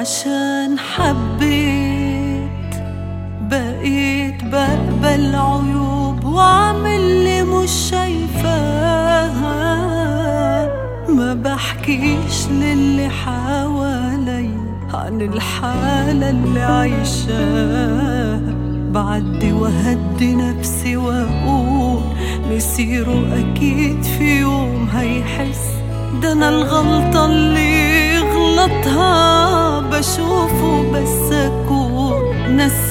عشان حبيت بقيت بقبل عيوب وعمل اللي مش شايفاها ما بحكيش للي حوالي عن الحالة اللي عايشاها بعدي وهدي نفسي واقول مسيره اكيد في يوم هيحس ده انا الغلطة اللي غلطها بشوفه بس اكون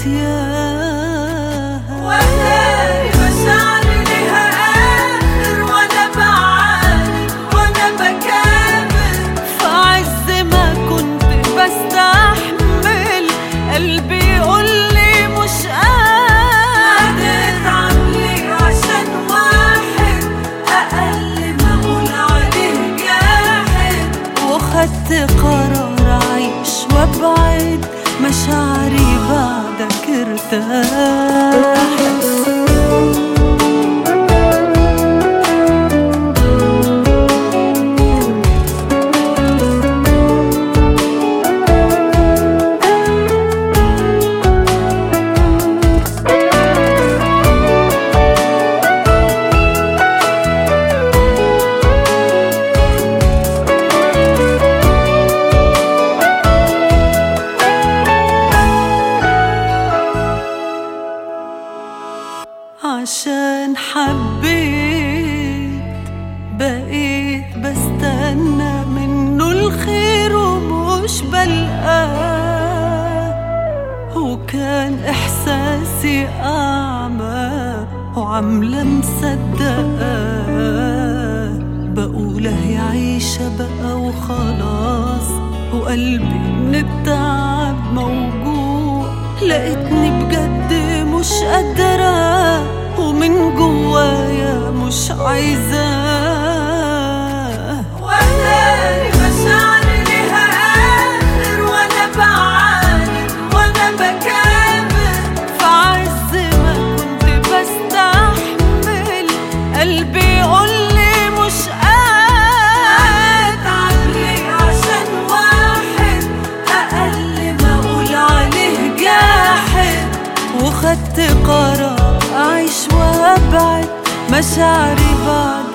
نسياها وأداري مشاعري ليها آخر وأنا بعاني وأنا بكابر فعز ما كنت بستحمل قلبي يقولي مش قادر عاملي عشان واحد أقل ما أقول عليه جاحد وخدت قرار أعيش وأبعد مشاعري بعدك ارتاحت عشان حبيت بقيت بستنى منه الخير ومش بلقاه وكان إحساسي أعمى وعاملة مصدقاه بقول هي عايشة بقى وخلاص وقلبي من التعب موجوع لقيتني بجد مش قادرة ومن جوايا مش عايزاه وأداري مشاعري ليها آخر وأنا بعاني وأنا بكابر فعز ما كنت بستحمل قلبي يقولي مش قادر عاملي عشان واحد أقل ما أقول عليه جاحد وخدت قرار أعيش وأبعد مشاعري بعد